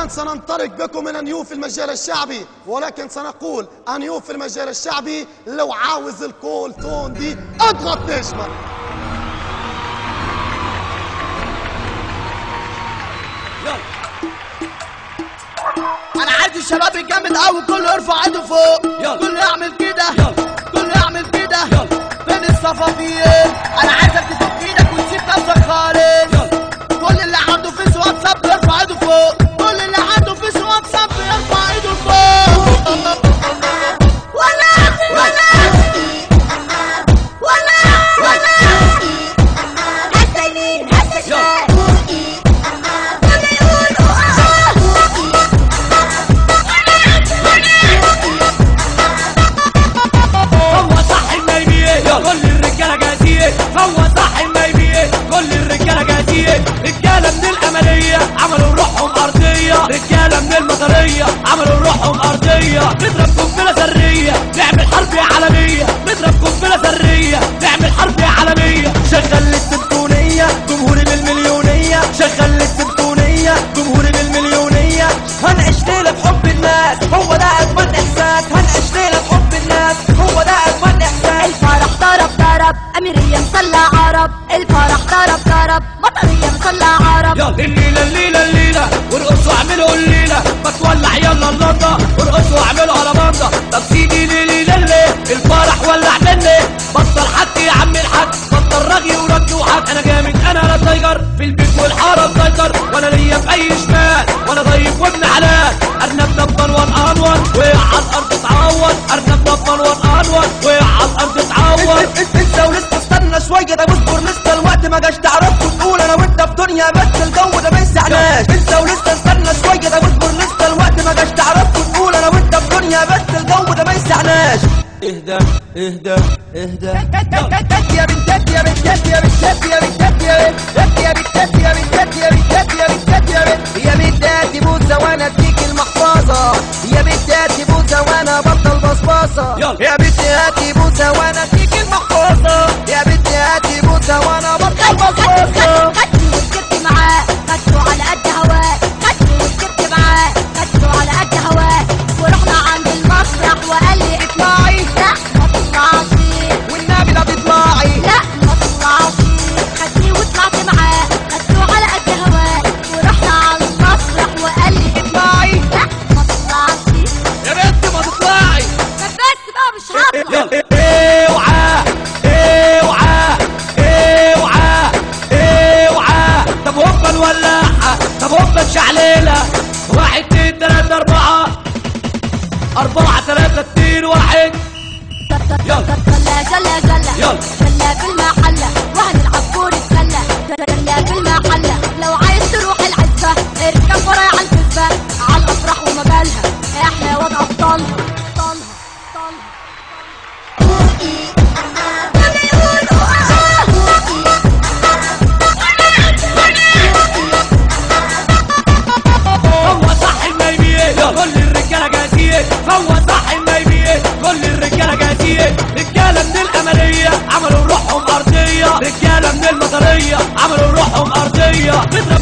الآن سننطلق بكم من أنيو في المجال الشعبي ولكن سنقول أنيو في المجال الشعبي لو عاوز الكول تون دي اضغط نجمة انا عايز الشباب الجامد قوي كله يرفع ايده فوق يلا. كله يعمل كده يلا. كله يعمل كده يلا. فين الصفافير انا عايزك تفك ايدك وتسيب نفسك خالص يلا. كل اللي عنده فيس واتساب يرفع ايده فوق كل اللي عنده فيس واتساب يرفع ايده فوق ولا ولا ولا ولا هسه يمين هسه يلا. شمال كله يقولوا آه. فهو صح النايمية كل الرجالة جاهزية فهو صح النايمية كل الرجالة جاهزية رجالة من الأملية عملوا روحهم أرضية رجالة من المطرية عملوا روحهم أرضية نضرب قنبلة ذرية نعمل حرب عالمية نضرب قنبلة ذرية نعمل حرب عالمية شغل السيمفونية جمهوري بالمليونية شغل السيمفونية جمهوري بالمليونية هنعيش ليلة بحب الناس هو ده أجمل إحساس هنعيش ليلة بحب الناس هو ده أجمل إحساس الفرح ضرب ضرب أميرية مصلى عرب الفرح ضرب ضرب مطرية مصلى عرب يلا الليلة الليلة الليلة وارقصوا اعملوا الليلة ما تولع يلا اللندة وارقصوا اعملوا على بندة طب سيدي ليلي ليلي الفرح ولع مني بطل حكي يا عم الحاج بطل رغي ورجي وحك انا جامد انا لا تايجر في البيت والحارة مسيطر وانا ليا في اي شمال وانا ضيف وابن حلال ارنب نبر وان انور وقع على الارض تعور ارنب نبر وان انور وقع على الارض تعور انت ولسه استنى شويه ده واصبر لسه الوقت ما جاش تعرفوا تقول انا وانت في دنيا بس الجو ده ما يسعناش انت ولسه استنى شويه ده واصبر لسه الوقت ما جاش تعرفوا تقول انا وانت في دنيا بس الجو ده ما يسعناش اهدى اهدى اهدى يا بنتات يا بنتات يا بنتات يا بنتات يا بنتات يا بنتات يا بنتات يا بنتات يا بنتات يا بنت يا بنتات بوسه وانا اديك المحفظه يا بنتات بوسه وانا بطل بصباصه يلا. يا بنتات بوسه وانا اديك المحفظه يا بنتات بوسه وانا بطل بصباصه خدني وركبت معاه خدته على قد هواه خدني وركبت معاه خدته على قد هواه ورحنا عند المسرح وقال لي اطلعي لا ما تطلعش والنبي لا تطلعي لا ما تطلعش خدني وطلعت معاه خدته على قد هواه ورحنا على المسرح وقال لي اطلعي لا ما تطلعش يا بنت ما تطلعي طب بس بقى مش هطلع يلا اوعى اوعى اوعى اوعى طب هوبا الولاعة طب هوبا الشعليلة واحد اتنين تلاتة أربعة أربعة تلاتة اتنين واحد يلا. جلا جلا جلا يلا. جلا في المحلة وهنلعب كورة سلة جلا في المحلة لو عايز تروح العزبة اركب ورايا على الكذبة على الأفراح ومجالها احنا وضع أبطالها أبطالها أبطالها يقولوا فهو صح النايمية كل الرجالة جاهزية فهو صح النايمية كل الرجالة جاهزية رجالة من الأملية عملوا روحهم أرضية رجالة من المطرية عملوا روحهم أرضية نضرب